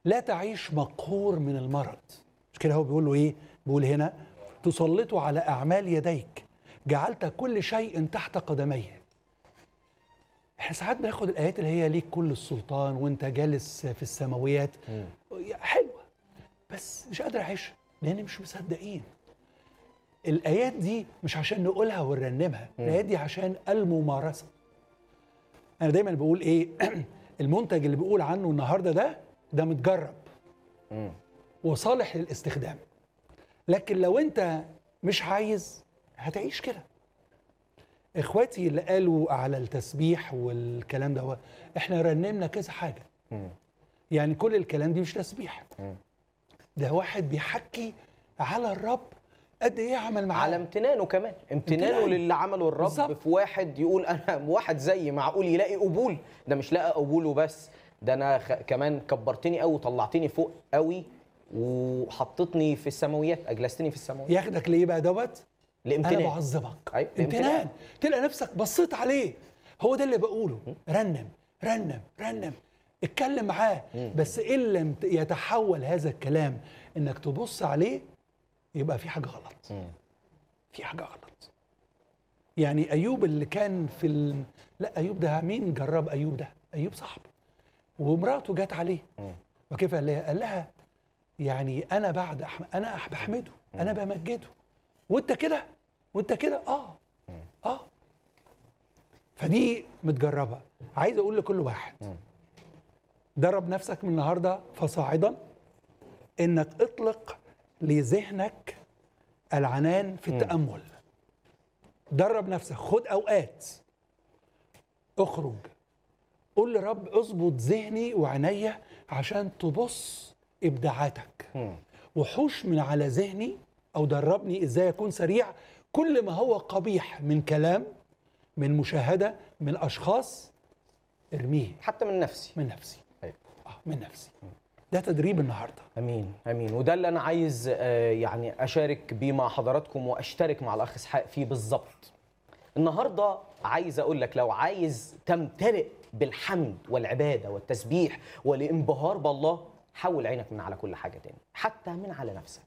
لا تعيش مقهور من المرض مش كده هو بيقول له ايه بيقول هنا تسلط على اعمال يديك جعلت كل شيء تحت قدميه احنا ساعات بناخد الايات اللي هي ليك كل السلطان وانت جالس في السماويات حلوه بس مش قادر اعيشها لان مش مصدقين الايات دي مش عشان نقولها ونرنمها الايات دي عشان الممارسه انا دايما بقول ايه المنتج اللي بقول عنه النهارده ده ده متجرب وصالح للاستخدام لكن لو انت مش عايز هتعيش كده اخواتي اللي قالوا على التسبيح والكلام ده احنا رنمنا كذا حاجه يعني كل الكلام دي مش تسبيح ده واحد بيحكي على الرب قد ايه عمل معاه على امتنانه كمان امتنانه امتنان. للي عمله الرب بالظبط. في واحد يقول انا واحد زيي معقول يلاقي قبول ده مش لقى قبول وبس ده انا خ... كمان كبرتني قوي وطلعتني فوق قوي وحطتني في السماويات اجلستني في السماويات ياخدك ليه بقى دوت انا لامتنان بعظمك أيوة، امتنان امتنان. تلقى نفسك بصيت عليه هو ده اللي بقوله رنم رنم رنم اتكلم معاه بس ان لم ت- يتحول هذا الكلام انك تبص عليه يبقى في حاجه غلط في حاجه غلط يعني ايوب اللي كان في ال... لا ايوب ده مين جرب ايوب ده ايوب صاحبه ومراته جت عليه وكيف قال لها قال لها يعني انا بعد أحم... انا أح- بحمده انا بمجده وانت كده وانت كده اه اه فدي متجربه عايز اقول لكل واحد درب نفسك من النهارده فصاعدا انك اطلق لذهنك العنان في التامل درب نفسك خد اوقات اخرج قول لرب اظبط ذهني وعينيا عشان تبص ابداعاتك وحوش من على ذهني او دربني ازاي اكون سريع كل ما هو قبيح من كلام من مشاهده من اشخاص ارميه حتى من نفسي من نفسي أيوة. اه من نفسي ده تدريب النهارده امين امين وده اللي انا عايز آه، يعني اشارك بيه مع حضراتكم واشترك مع الاخ اسحاق فيه بالظبط النهارده عايز اقول لك لو عايز تمتلئ بالحمد والعباده والتسبيح والانبهار بالله حول عينك من على كل حاجه تاني حتى من على نفسك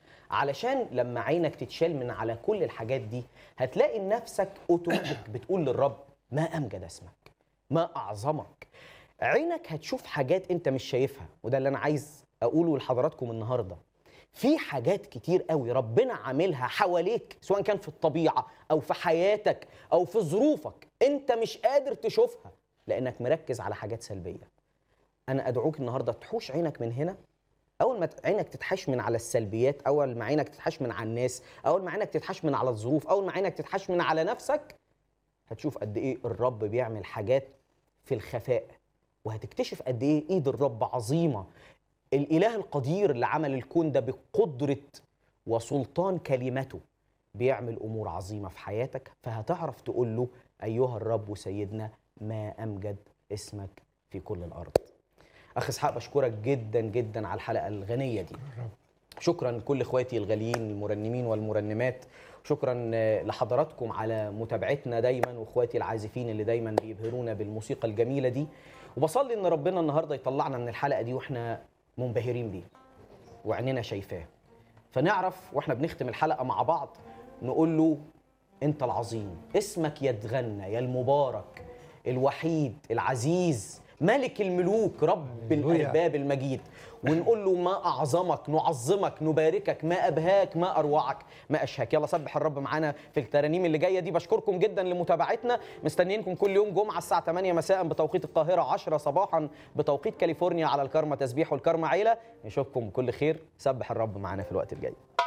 علشان لما عينك تتشال من على كل الحاجات دي هتلاقي نفسك اوتوماتيك بتقول للرب ما امجد اسمك ما اعظمك عينك هتشوف حاجات انت مش شايفها وده اللي انا عايز اقوله لحضراتكم النهارده في حاجات كتير قوي ربنا عاملها حواليك سواء كان في الطبيعه او في حياتك او في ظروفك انت مش قادر تشوفها لانك مركز على حاجات سلبيه انا ادعوك النهارده تحوش عينك من هنا اول ما ت- عينك تتحش من على السلبيات اول ما عينك تتحش من على الناس اول ما عينك تتحش من على الظروف اول ما عينك تتحش من على نفسك هتشوف قد ايه الرب بيعمل حاجات في الخفاء وهتكتشف قد ايه ايد الرب عظيمه الاله القدير اللي عمل الكون ده بقدره وسلطان كلمته بيعمل امور عظيمه في حياتك فهتعرف تقول له ايها الرب سيدنا ما امجد اسمك في كل الارض اخ اسحاق بشكرك جدا جدا على الحلقه الغنيه دي شكرا لكل اخواتي الغاليين المرنمين والمرنمات شكرا آه، لحضراتكم على متابعتنا دايما واخواتي العازفين اللي دايما بيبهرونا بالموسيقى الجميله دي وبصلي ان ربنا النهارده يطلعنا من الحلقه دي واحنا منبهرين بيه وعيننا شايفاه فنعرف واحنا بنختم الحلقه مع بعض نقول له انت العظيم اسمك يتغنى يا المبارك الوحيد العزيز ملك الملوك رب هللويا. الارباب المجيد ونقول له ما اعظمك نعظمك نباركك ما ابهاك ما اروعك ما اشهاك يلا سبح الرب معانا في الترانيم اللي جايه دي بشكركم جدا لمتابعتنا مستنيينكم كل يوم جمعه الساعه 8 مساء بتوقيت القاهره 10 صباحا بتوقيت كاليفورنيا على الكرمة تسبيح والكرمة عيله نشوفكم كل خير سبح الرب معانا في الوقت الجاي